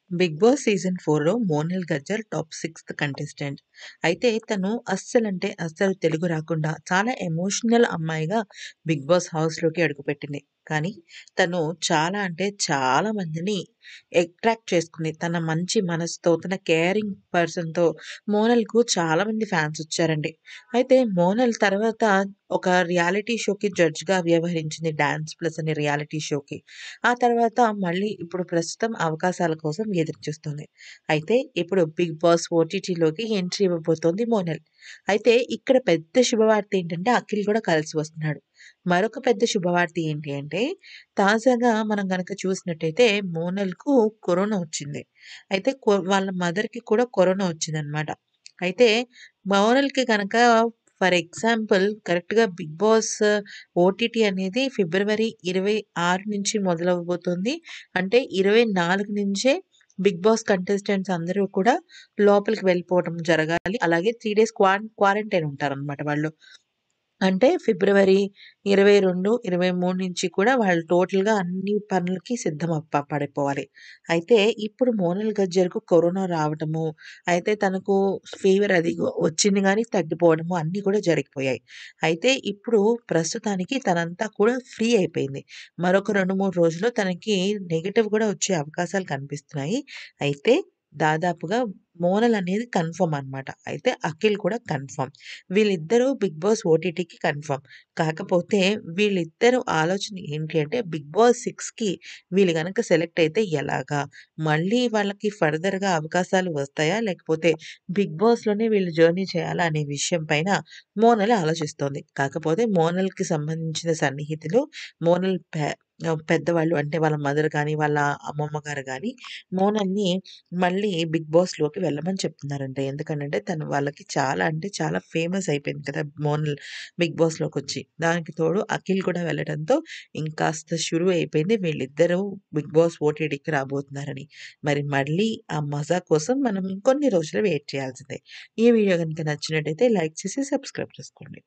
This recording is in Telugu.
బిగ్ బాస్ సీజన్ 4లో Monal Gajjar top sixth contestant. అయితే తను అస్సలంటే అస్సలు తెలుగు రాకుండా చాలా ఎమోషనల్ అమ్మాయిగా బిగ్ బాస్ హౌస్‌లోకి అడుగుపెట్టింది. కానీ తను చాలా అంటే చాలా మందిని అట్రాక్ట్ చేసుకుంది. తన మంచి మనసుతో, తన కేరింగ్ పర్సన్‌తో మోనల్‌కు చాలా మంది ఫ్యాన్స్ వచ్చారండి. అయితే మోనల్ తర్వాత ఒక రియాలిటీ షోకి జడ్జ్‌గా వ్యవహరించింది 'డాన్స్ ప్లస్' అనే రియాలిటీ షోకి. ఆ తర్వాత మళ్ళీ ఇప్పుడు ప్రస్తుతం అవకాశాల కోసం ఎదురు చూస్తుంది. అయితే ఇప్పుడు 'బిగ్ బాస్' ఓటీటీలోకి ఎంట్రీ ఇవ్వబోతోంది మోనల్. అయితే ఇక్కడ పెద్ద శుభవార్త ఏంటంటే అఖిల్ కూడా కలిసి వస్తున్నాడు. మరొక పెద్ద శుభవార్త ఏంటి అంటే తాజాగా మనం గనక చూసినట్టయితే మోనల్‌కు కరోనా వచ్చింది. అయితే కొ వాళ్ళ మదర్‌కి కూడా కరోనా వచ్చిందనమాట. అయితే మోనల్‌కి గనక ఫర్ ఎగ్జాంపుల్ కరెక్ట్‌గా 'బిగ్ బాస్' ఓటీటీ అనేది ఫిబ్రవరి 26 నుంచి మొదలవ్వబోతుంది. అంటే 24 నుంచే బిగ్ బాస్ కంటెస్టెంట్స్ అందరూ కూడా లోపలికి వెళ్ళిపోవటం జరగాలి. అలాగే 3 డేస్ క్వాన్ క్వారంటైన్ ఉంటారనమాట వాళ్ళు. అంటే ఫిబ్రవరి 22, 23 నుంచి కూడా వాళ్ళు టోటల్‌గా అన్ని పనులకి సిద్ధం ప పడిపోవాలి. అయితే ఇప్పుడు మోనల్ గజ్జర్‌కు కరోనా రావటము, అయితే తనకు ఫీవర్ అది వచ్చింది గానీ తగ్గిపోవడము అన్నీ కూడా జరిగిపోయాయి. అయితే ఇప్పుడు ప్రస్తుతానికి తనంతా కూడా ఫ్రీ అయిపోయింది. మరొక 2, 3 రోజుల్లో తనకి నెగెటివ్ కూడా వచ్చే అవకాశాలు కనిపిస్తున్నాయి. అయితే దాదాపుగా మోనల్ అనేది కన్ఫర్మ్ అనమాట. అయితే అఖిల్ కూడా కన్ఫర్మ్. వీళ్ళిద్దరూ బిగ్ బాస్ ఓటీటీకి కన్ఫర్మ్. కాకపోతే వీళ్ళిద్దరు ఆలోచన ఏంటి అంటే బిగ్ బాస్ 6కి వీళ్ళు గనక సెలెక్ట్ అయితే ఎలాగా? మళ్ళీ వాళ్ళకి ఫర్దర్‌గా అవకాశాలు వస్తాయా? లేకపోతే బిగ్ బాస్‌లోనే వీళ్ళు జర్నీ చేయాలా? అనే విషయం పైన మోనల్ ఆలోచిస్తోంది. కాకపోతే మోనల్‌కి సంబంధించిన సన్నిహితులు మోనల్ పె ఆహ్, పెద్దవాళ్ళు అంటే వాళ్ళ మదర్ గాని, వాళ్ళ అమ్మమ్మ గారు గాని మోనల్‌ని మళ్ళీ బిగ్ బాస్‌లోకి వెళ్ళమని చెప్తున్నారంట. ఎందుకనంటే తను వాళ్ళకి చాలా అంటే చాలా ఫేమస్ అయిపోయింది కదా! మోనల్ బిగ్ బాస్‌లోకొచ్చి. దానికి తోడు అఖిల్ కూడా వెళ్ళడంతో ఇంకాస్త షురు అయిపోయింది. వీళ్ళిద్దరూ బిగ్ బాస్ ఓటీటీకి రాబోతున్నారని. మరి మళ్ళీ ఆ మజా కోసం మనం ఇంకొన్ని రోజులు వెయిట్ చేయాల్సిందే. ఈ వీడియో గనుక నచ్చినట్టయితే లైక్ చేసి సబ్స్క్రైబ్ చేసుకోండి.